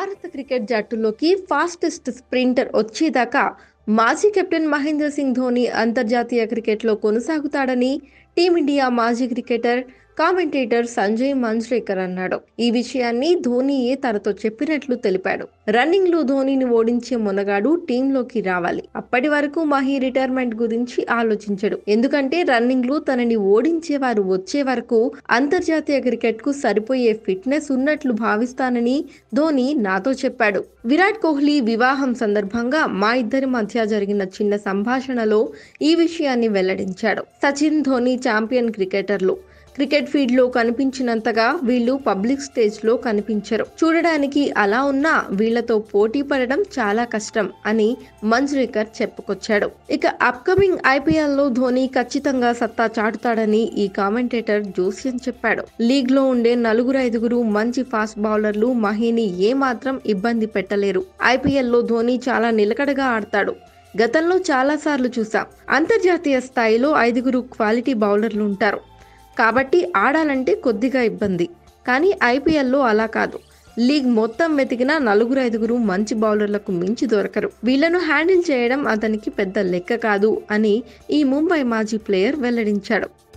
భారత క్రికెట్ జట్టులోకి fastest sprinter వచ్చేదాకా మాజీ కెప్టెన్ మహేంద్ర సింగ్ ధోని అంతర్జాతీయ క్రికెట్లో కొనసాగుతాడని టీమిండియా మాజీ క్రికెటర్ కామెంటేటర్ సంజయ్ మంజ్రేకర్ అన్నాడు ఈ విషయాన్ని ధోనియే తనతో చెప్పినట్లు తెలిపాడు రన్నింగ్ లో ధోనిని ఓడించే మొనగాడు టీంలోకి రావాలి అప్పటి వరకు మహి రిటైర్మెంట్ గురించి ఆలోచించడు ఎందుకంటే రన్నింగ్ లో తనని ఓడించేవారు వచ్చే వరకు అంతర్జాతీయ క్రికెట్ కు సరిపోయే ఫిట్నెస్ ఉన్నట్లు భావిస్తానని ధోని నాతో చెప్పాడు విరాట్ కోహ్లీ వివాహం సందర్భంగా మా ఇద్దరి మధ్య జరిగిన చిన్న సంభాషణలో ఈ విషయాన్ని వెల్లడించాడు సచిన్ ధోని ఛాంపియన్ క్రికెటర్లు క్రికెట్ ఫీల్డ్ లో కనిపించినంతగా వీళ్ళు పబ్లిక్ స్టేజ్ లో కనిపించరు చూడడానికి అలా ఉన్నా వీళ్లతో పోటీ పడడం చాలా కష్టం అని మంజ్రేకర్ చెప్పుకొచ్చాడు ఇక అప్కమింగ్ ఐపీఎల్ లో ధోని ఖచ్చితంగా సత్తా చాటుతాడని ఈ కామెంటేటర్ జోస్యం చెప్పాడు లీగ్ లో ఉండే నలుగురు ఐదుగురు మంచి ఫాస్ట్ బౌలర్లు మహిని ఏమాత్రం ఇబ్బంది పెట్టలేరు ఐపీఎల్ లో ధోని చాలా నిలకడగా ఆడతాడు గతంలో చాలా సార్లు చూసాం అంతర్జాతీయ స్థాయిలో ఐదుగురు క్వాలిటీ బౌలర్లు ఉంటారు కాబట్టి ఆడాలంటే కొద్దిగా ఇబ్బంది కానీ ఐపీఎల్లో అలా కాదు లీగ్ మొత్తం వెతికిన నలుగురు ఐదుగురు మంచి బౌలర్లకు మించి దొరకరు వీళ్లను హ్యాండిల్ చేయడం అతనికి పెద్ద లెక్క కాదు అని ఈ ముంబై మాజీ ప్లేయర్ వెల్లడించాడు